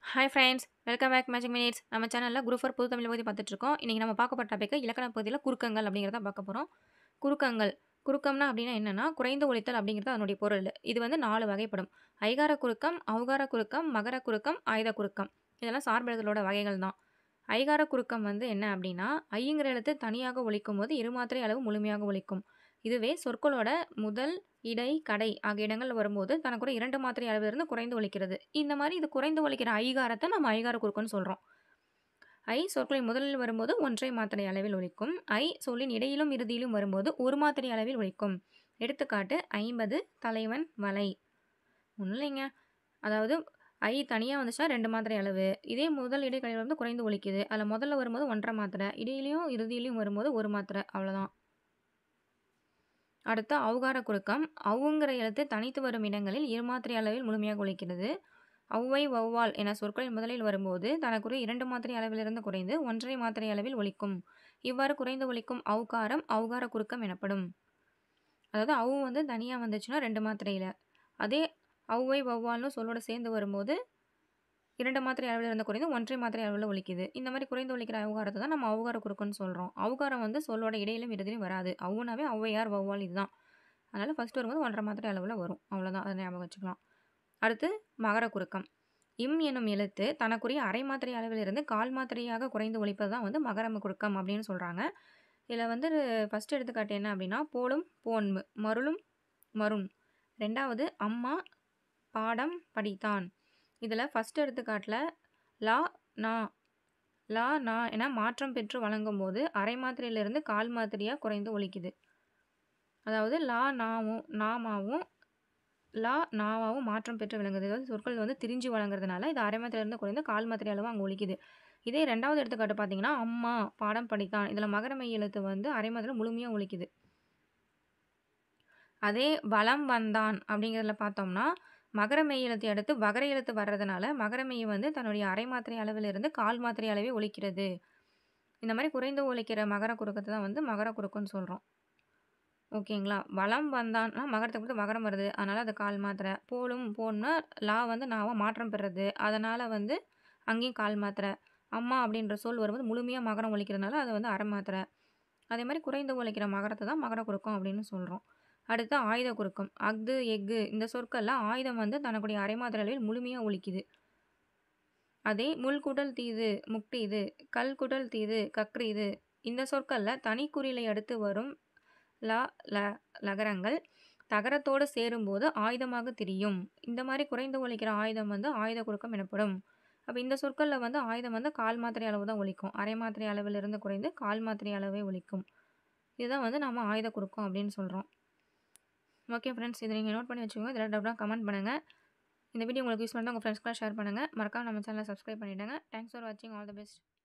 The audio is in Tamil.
hi friends welcome back magic minutes நம்ம சேனலில் குரூப் ஃபோர் புது தமிழ் பகுதி பார்த்துட்ருக்கோம் இன்றைக்கி நம்ம பார்க்க போகிற டாபிக் இலக்கண பகுதியில் குறுக்கங்கள் அப்படிங்கிறத பார்க்க போகிறோம் குறுக்கங்கள் குறுக்கம்னா அப்படின்னா என்னென்னா குறைந்த ஒலித்தல் அப்படிங்கிறது அதனுடைய பொருள் இது வந்து நாலு வகைப்படும் ஐகார குறுக்கம் ஔகார குறுக்கம் மகர குறுக்கம் ஆயுத குறுக்கம் இதெல்லாம் சார்பெழுதலோட வகைகள் தான் ஐகார குறுக்கம் வந்து என்ன அப்படின்னா ஐங்கிற எழுத்து தனியாக ஒலிக்கும் போது இருமாத்திரை அளவு முழுமையாக ஒலிக்கும் இதுவே சொற்களோட முதல் இடை கடை ஆகிய இடங்கள் வரும்போது தனக்குற இரண்டு மாத்திரை அளவிலிருந்து குறைந்து ஒலிக்கிறது இந்த மாதிரி இது குறைந்து ஒலிக்கிற ஐகாரத்தை நம்ம ஐகார குறுக்கம்னு சொல்கிறோம் ஐ சொற்களின் முதலில் வரும்போது ஒன்றை மாத்திரை அளவில் ஒலிக்கும் ஐ சொல்லின் இடையிலும் இறுதியிலும் வரும்போது ஒரு மாத்திரை அளவில் ஒலிக்கும் எடுத்துக்காட்டு ஐம்பது தலைவன் வலை ஒன்றும் இல்லைங்க அதாவது ஐ தனியாக வந்துச்சுன்னா ரெண்டு மாத்திரை அளவு இதே முதல் இடைக்கடையில் வந்து குறைந்து ஒலிக்குது அதில் முதல்ல வரும்போது ஒன்றரை மாத்திரை இடையிலையும் இறுதியிலையும் வரும்போது ஒரு மாத்திரை அவ்வளோதான் அடுத்து ஔகார குறுக்கம் அவுங்கிற எழுத்து தனித்து வரும் இடங்களில் இருமாத்திரை அளவில் முழுமையாக ஒலிக்கிறது ஔவை வௌவால் என சொற்களின் முதலில் வரும்போது தனக்குரிய இரண்டு மாத்திரை அளவிலிருந்து குறைந்து ஒன்றரை மாத்திரை அளவில் ஒலிக்கும் இவ்வாறு குறைந்து ஒலிக்கும் ஔகாரம் ஔகார குறுக்கம் எனப்படும் அதாவது ஔ வந்து தனியாக வந்துச்சுன்னா ரெண்டு மாத்திரையில் அதே ஔவை வௌவால்னு சொல்லோட சேர்ந்து வரும்போது இரண்டு மாத்திரை அளவில் இருந்து குறைந்து ஒன்றை மாத்திரை அளவில் ஒலிக்குது இந்த மாதிரி குறைந்து ஒலிக்கிற அவுகாரத்தை தான் நம்ம அவுகார குறுக்குன்னு சொல்கிறோம் அவுகாரம் வந்து சொல்லோட இடையிலும் இறுதியிலும் வராது அவுனாவே ஔவையார் வௌவால் இதுதான் அதனால் ஃபஸ்ட்டு வரும்போது ஒன்றரை மாத்திரை அளவில் வரும் அவ்வளோதான் அதை ஞாபகம் வச்சுக்கலாம் அடுத்து மகர குறுக்கம் இம் எனும் எழுத்து தனக்குரிய அரை மாத்திரை அளவிலிருந்து கால் மாத்திரையாக குறைந்து ஒலிப்பது தான் வந்து மகர குறுக்கம் அப்படின்னு சொல்கிறாங்க இதில் வந்து ஃபஸ்ட் எடுத்துக்காட்டு என்ன அப்படின்னா போலும் போன்மு மருளும் மருண் ரெண்டாவது அம்மா பாடம் படித்தான் இதில் ஃபஸ்ட் எடுத்துக்காட்டில் லா நா லா நா என மாற்றம் பெற்று வழங்கும் போது அரை மாத்திரையிலிருந்து கால் மாத்திரையாக குறைந்து ஒலிக்குது அதாவது லா நாவும் நாமாவும் லா நாவாவும் மாற்றம் பெற்று விளங்குது அதாவது சொற்கள் வந்து திரிஞ்சு வழங்குறதுனால இது அரை மாத்திரையிலிருந்து குறைந்து கால் மாத்திரை அளவு அங்கே ஒலிக்குது இதே ரெண்டாவது எடுத்துக்காட்டு பார்த்தீங்கன்னா அம்மா பாடம் படித்தான் இதில் மகரமை எழுத்து வந்து அரை மாத்திரை முழுமையாக ஒலிக்குது அதே வளம் வந்தான் அப்படிங்கிறதுல பார்த்தோம்னா மகர மெய் எழுத்தை அடுத்து வகர எழுத்து வர்றதுனால மகர மெய் வந்து தன்னுடைய அரை மாத்திரை அளவிலிருந்து கால் மாத்திரை அளவே ஒலிக்கிறது இந்த மாதிரி குறைந்து ஒலிக்கிற மகர குறுக்கத்தை தான் வந்து மகர குறுக்குன்னு சொல்கிறோம் ஓகேங்களா வளம் வந்தான்னா மகரத்துக்கு வந்து மகரம் வருது அதனால் அது கால் மாத்திரை போலும் போன்னா லா வந்து நாவாக மாற்றம் பெறுறது அதனால் வந்து அங்கேயும் கால் மாத்திரை அம்மா அப்படின்ற சொல் வரும்போது முழுமையாக மகரம் ஒலிக்கிறதுனால அது வந்து அரை மாத்திரை அதே மாதிரி குறைந்து ஒலிக்கிற மகரத்தை தான் மகர குறுக்கம் அப்படின்னு சொல்கிறோம் அடுத்து ஆயுத குறுக்கம் அஃது எஃகு இந்த சொற்கள்லாம் ஆயுதம் வந்து தனக்குடைய அரை மாத்திரை அளவில் முழுமையாக ஒலிக்குது அதே முள்குடல் தீது முக்டி இது கல் குடல் தீது கக்ரி இது இந்த சொற்களில் தனிக்குறிலை அடுத்து வரும் ல ல லகரங்கள் தகரத்தோடு சேரும்போது ஆயுதமாக தெரியும் இந்த மாதிரி குறைந்து ஒலிக்கிற ஆயுதம் வந்து ஆயுத குறுக்கம் எனப்படும் அப்போ இந்த சொற்களில் வந்து ஆயுதம் வந்து கால் மாத்திரை அளவு தான் ஒலிக்கும் அரை மாத்திரை அளவிலிருந்து குறைந்து கால் மாத்திரை அளவே ஒலிக்கும் இதுதான் வந்து நம்ம ஆயுத குறுக்கம் அப்படின்னு சொல்கிறோம் ஓகே ஃப்ரெண்ட்ஸ் இதை நீங்கள் நோட் பண்ணி வச்சுக்கோங்க இதில் டவுட்டாக கமெண்ட் பண்ணுங்கள் இந்த வீடியோ உங்களுக்கு யூஸ் பண்ணால் உங்கள் ஃப்ரெண்ட்ஸ்க்குலாம் ஷேர் பண்ணுங்கள் மறக்காம நம்ம சேனலை சப்ஸ்கிரைப் பண்ணிவிடுங்க தேங்க்ஸ் ஃபார் வாட்சிங் ஆல் த பெஸ்ட்